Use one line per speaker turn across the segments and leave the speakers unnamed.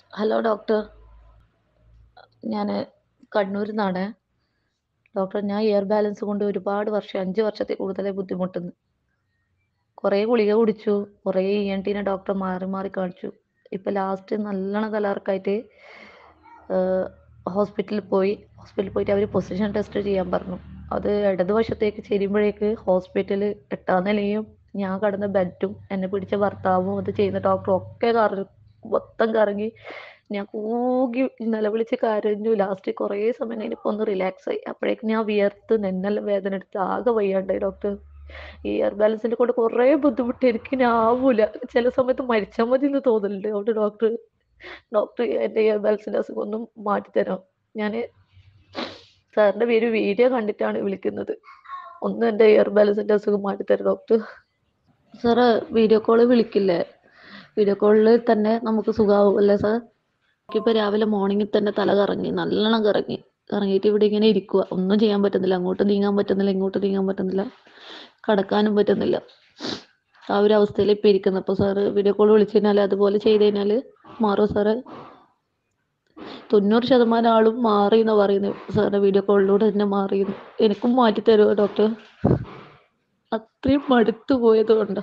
Hello doctor ഞാൻ കണ്ണൂരിൽ നിന്നാണ് ഡോക്ടർ ഞാൻ ഇയർ ബാലൻസ് കൊണ്ട് ഒരുപാട് വർഷം അഞ്ച് വർഷത്തിൽ കൂടുതലായി ബുദ്ധിമുട്ടുന്നു കുറേ ഗുളിക കുടിച്ചു കുറേ ഇ എൻ ടീനെ ഡോക്ടർ മാറി മാറി കാണിച്ചു ഇപ്പം ലാസ്റ്റ് നല്ലോണം തലകറക്കമായിട്ട് ഹോസ്പിറ്റലിൽ പോയി ഹോസ്പിറ്റലിൽ പോയിട്ട് അവർ പൊസിഷൻ ടെസ്റ്റ് ചെയ്യാൻ പറഞ്ഞു അത് ഇടതുവശത്തേക്ക് ചെരിയുമ്പോഴേക്ക് ഹോസ്പിറ്റൽ എട്ടാം നിലയും ഞാൻ കിടന്ന ബെഡും എന്നെ പിടിച്ച ഭർത്താവും അത് ചെയ്യുന്ന ഡോക്ടറും ഒക്കെ കറ മൊത്തം കറങ്ങി ഞാൻ കൂകി നിലവിളിച്ച് കരഞ്ഞു ലാസ്റ്റ് കുറേ സമയം കഴിഞ്ഞപ്പോൾ ഒന്ന് റിലാക്സ് ആയി അപ്പോഴേക്കും ഞാൻ വിയർത്ത് നെന്നെല്ലാം വേദന എടുത്ത് ആകെ വയ്യാണ്ടായി ഡോക്ടർ ഈ ഇയർ ബാലൻസിനെ കൊണ്ട് കുറേ ബുദ്ധിമുട്ട് എനിക്ക് ഇനി ആവൂല ചില സമയത്ത് മരിച്ചാൽ മതി എന്ന് തോന്നലുണ്ട് അതുകൊണ്ട് ഡോക്ടർ ഡോക്ടർ എൻ്റെ ഇയർ ബാലൻസിൻ്റെ അസുഖം ഒന്ന് മാറ്റിത്തരാം ഞാൻ സാറിൻ്റെ പേര് വീഡിയോ കണ്ടിട്ടാണ് വിളിക്കുന്നത് ഒന്ന് എൻ്റെ ഇയർ ബാലൻസിൻ്റെ അസുഖം മാറ്റിത്തരാം ഡോക്ടർ സാറ് വീഡിയോ കോള് വിളിക്കില്ലേ വീഡിയോ കോളിൽ തന്നെ നമുക്ക് സുഖമാവും അല്ലേ സാർ എനിക്കിപ്പോൾ രാവിലെ മോർണിംഗിൽ തന്നെ തല കറങ്ങി നല്ലോണം കറങ്ങി കറങ്ങിയിട്ട് ഇവിടെ ഇങ്ങനെ ഇരിക്കുക ഒന്നും ചെയ്യാൻ പറ്റുന്നില്ല അങ്ങോട്ട് നീങ്ങാൻ പറ്റുന്നില്ല ഇങ്ങോട്ട് നീങ്ങാൻ പറ്റുന്നില്ല കടക്കാനും പറ്റുന്നില്ല ആ ഒരു അവസ്ഥയിൽ ഇപ്പം ഇരിക്കുന്നത് അപ്പോൾ സാറ് വീഡിയോ കോൾ വിളിച്ചു കഴിഞ്ഞാൽ അതുപോലെ ചെയ്ത് കഴിഞ്ഞാൽ മാറുമോ സാറ് തൊണ്ണൂറ് ശതമാനം ആളും മാറി എന്നാണ് പറയുന്നത് സാറിൻ്റെ വീഡിയോ കോളിലൂടെ തന്നെ മാറി എനിക്കും മാറ്റി തരുമോ ഡോക്ടർ അത്രയും മടുത്തു പോയത് കൊണ്ട്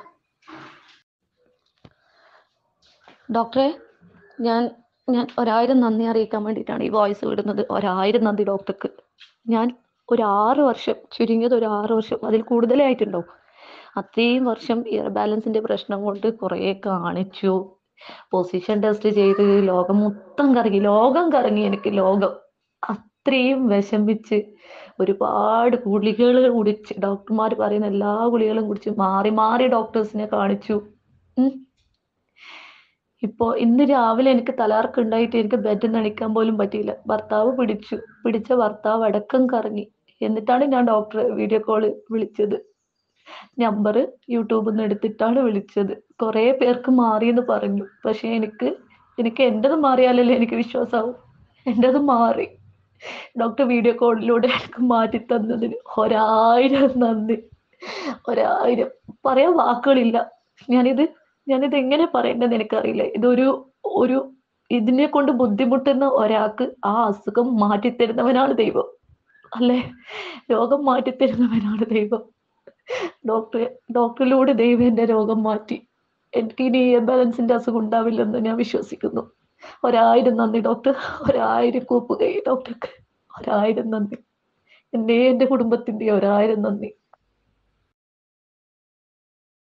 ഡോക്ടറെ ഞാൻ ഞാൻ ഒരായിരം നന്ദി അറിയിക്കാൻ വേണ്ടിയിട്ടാണ് ഈ വോയിസ് വിടുന്നത് ഒരായിരം നന്ദി ഡോക്ടർക്ക് ഞാൻ ഒരു ആറ് വർഷം ചുരുങ്ങിയത് ഒരു ആറ് വർഷം അതിൽ കൂടുതലായിട്ടുണ്ടാവും അത്രയും വർഷം ഇയർ ബാലൻസിന്റെ പ്രശ്നം കൊണ്ട് കുറേ കാണിച്ചു പൊസിഷൻ ടെസ്റ്റ് ചെയ്ത് ലോകം മൊത്തം കറങ്ങി ലോകം കറങ്ങി എനിക്ക് ലോകം അത്രയും വിഷമിച്ച് ഒരുപാട് ഗുളികകൾ കുടിച്ച് ഡോക്ടർമാർ പറയുന്ന എല്ലാ ഗുളികളും കുടിച്ച് മാറി മാറി ഡോക്ടേഴ്സിനെ കാണിച്ചു ഉം. ഇപ്പോ ഇന്ന് രാവിലെ എനിക്ക് തലകറക്കം ഉണ്ടായിട്ട് എനിക്ക് ബെഡിൽ നിന്ന് എണീക്കാൻ പോലും പറ്റിയില്ല ഭർത്താവ് പിടിച്ചു പിടിച്ച ഭർത്താവ് അടക്കം കറങ്ങി എന്നിട്ടാണ് ഞാൻ ഡോക്ടറെ വീഡിയോ കോള് വിളിച്ചത് നമ്പർ യൂട്യൂബിൽ നിന്ന് എടുത്തിട്ടാണ് വിളിച്ചത് കുറേ പേർക്ക് മാറിയെന്ന് പറഞ്ഞു പക്ഷെ എനിക്ക് എനിക്ക് എൻ്റെത് മാറിയാലല്ലേ എനിക്ക് വിശ്വാസമാവും എൻ്റെത് മാറി ഡോക്ടർ വീഡിയോ കോളിലൂടെ എനിക്ക് മാറ്റി തന്നതിന് ഒരായിരം നന്ദി ഒരായിരം പറയാൻ വാക്കുകളില്ല ഞാനിത് ഞാനിത് എങ്ങനെ പറയേണ്ടതെന്ന് എനിക്കറിയില്ല ഇതൊരു ഒരു ഇതിനെ കൊണ്ട് ബുദ്ധിമുട്ടുന്ന ഒരാൾക്ക് ആ അസുഖം മാറ്റിത്തരുന്നവനാണ് ദൈവം അല്ലേ രോഗം മാറ്റിത്തരുന്നവനാണ് ദൈവം ഡോക്ടർ ഡോക്ടറിലൂടെ ദൈവം എൻ്റെ രോഗം മാറ്റി എനിക്ക് ഇനി ബാലൻസിന്റെ അസുഖം ഉണ്ടാവില്ലെന്ന് ഞാൻ വിശ്വസിക്കുന്നു ഒരായിരം നന്ദി ഡോക്ടർ ഒരായിരം കൂപ്പുകൈ ഡോക്ടർക്ക് ഒരായിരം നന്ദി എൻ്റെ എൻ്റെ കുടുംബത്തിൻ്റെ ഒരായിരം നന്ദി